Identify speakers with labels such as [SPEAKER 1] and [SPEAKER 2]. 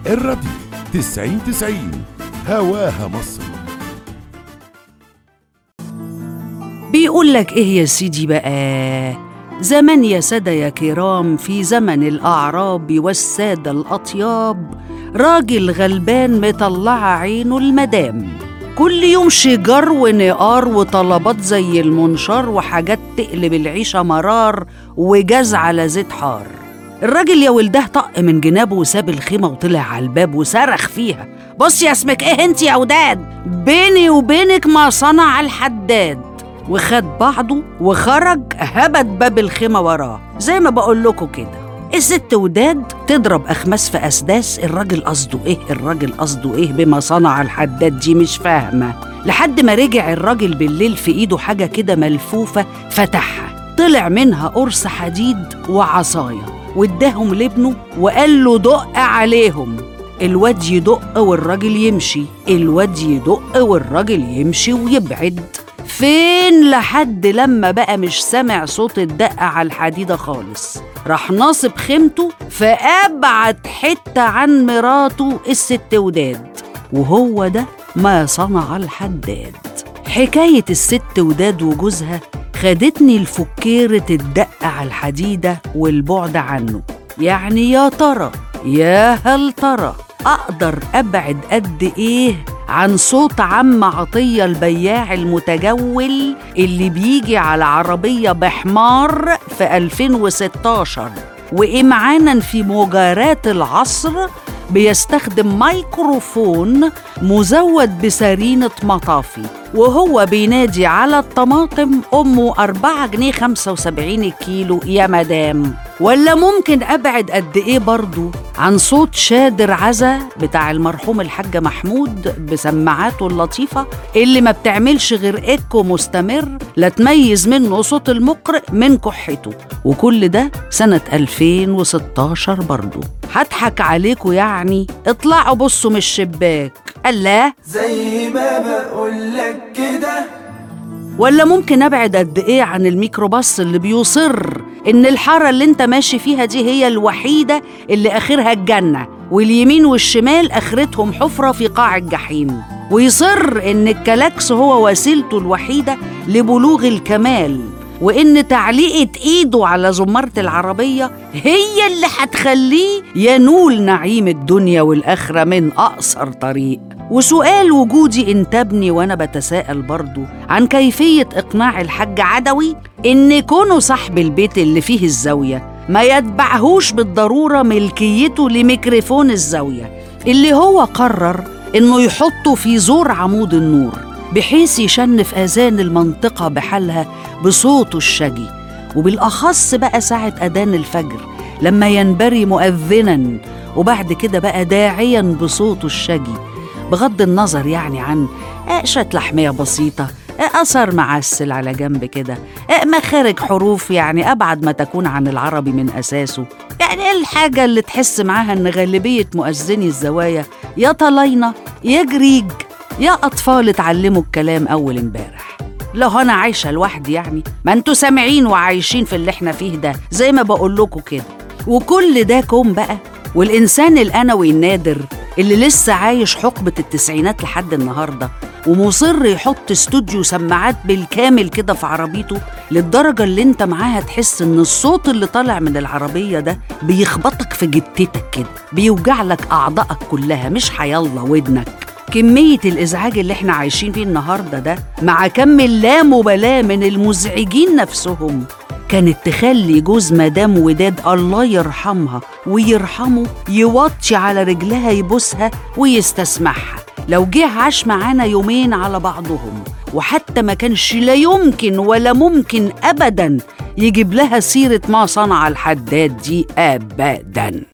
[SPEAKER 1] الراديو تسعين تسعين هواها مصر
[SPEAKER 2] بيقول لك ايه يا سيدي بقى زمن يا سادة يا كرام في زمن الأعراب والسادة الأطياب راجل غلبان مطلعة عينه المدام كل يوم شجار ونقار وطلبات زي المنشار وحاجات تقلب العيشة مرار وجاز على زيت حار الراجل يا ولده طق من جنابه وساب الخيمة وطلع على الباب وصرخ فيها بص يا اسمك ايه انت يا وداد بيني وبينك ما صنع الحداد وخد بعضه وخرج هبد باب الخيمة وراه زي ما بقول لكم كده الست وداد تضرب أخماس في أسداس الراجل قصده إيه الراجل قصده إيه بما صنع الحداد دي مش فاهمة لحد ما رجع الراجل بالليل في إيده حاجة كده ملفوفة فتحها طلع منها قرص حديد وعصاية واداهم لابنه وقال له دق عليهم الواد يدق والراجل يمشي الواد يدق والراجل يمشي ويبعد فين لحد لما بقى مش سامع صوت الدقة على الحديدة خالص راح ناصب خيمته فأبعد حتة عن مراته الست وداد وهو ده ما صنع الحداد حكاية الست وداد وجوزها خدتني لفكيرة الدقة على الحديدة والبعد عنه يعني يا ترى يا هل ترى أقدر أبعد قد إيه عن صوت عم عطية البياع المتجول اللي بيجي على عربية بحمار في 2016 وإمعانا في مجاراة العصر بيستخدم ميكروفون مزود بسرينة مطافي وهو بينادي على الطماطم أمه 4 جنيه 75 الكيلو يا مدام ولا ممكن أبعد قد إيه برضو عن صوت شادر عزا بتاع المرحوم الحاج محمود بسماعاته اللطيفة اللي ما بتعملش غير إيكو مستمر لا تميز منه صوت المقرئ من كحته وكل ده سنة 2016 برضو هضحك عليكم يعني اطلعوا بصوا من الشباك الله
[SPEAKER 3] زي ما بقولك كده
[SPEAKER 2] ولا ممكن ابعد قد ايه عن الميكروباص اللي بيصر ان الحاره اللي انت ماشي فيها دي هي الوحيده اللي اخرها الجنه واليمين والشمال اخرتهم حفره في قاع الجحيم ويصر ان الكلاكس هو وسيلته الوحيده لبلوغ الكمال وإن تعليقة إيده على زمارة العربية هي اللي هتخليه ينول نعيم الدنيا والآخرة من أقصر طريق وسؤال وجودي انتابني وأنا بتساءل برضو عن كيفية إقناع الحاج عدوي إن كونه صاحب البيت اللي فيه الزاوية ما يتبعهوش بالضرورة ملكيته لميكروفون الزاوية اللي هو قرر إنه يحطه في زور عمود النور بحيث يشنف آذان المنطقة بحالها بصوته الشجي وبالأخص بقى ساعة أذان الفجر لما ينبري مؤذنا وبعد كده بقى داعيا بصوته الشجي بغض النظر يعني عن قشة لحمية بسيطة أثر معسل على جنب كده مخارج حروف يعني أبعد ما تكون عن العربي من أساسه يعني الحاجة اللي تحس معاها إن غالبية مؤذني الزوايا يا طلاينة يا جريج يا أطفال اتعلموا الكلام أول امبارح لو أنا عايشة لوحدي يعني ما انتوا سامعين وعايشين في اللي احنا فيه ده زي ما بقول لكم كده وكل ده كوم بقى والإنسان الأنوي النادر اللي لسه عايش حقبة التسعينات لحد النهاردة ومصر يحط استوديو سماعات بالكامل كده في عربيته للدرجة اللي انت معاها تحس ان الصوت اللي طالع من العربية ده بيخبطك في جتتك كده بيوجع لك أعضائك كلها مش حيالله ودنك كمية الإزعاج اللي احنا عايشين فيه النهاردة ده مع كم اللامبالاة من المزعجين نفسهم كانت تخلي جوز مدام وداد الله يرحمها ويرحمه يوطي على رجلها يبوسها ويستسمعها لو جه عاش معانا يومين على بعضهم وحتى ما كانش لا يمكن ولا ممكن أبدا يجيب لها سيرة ما صنع الحداد دي أبدا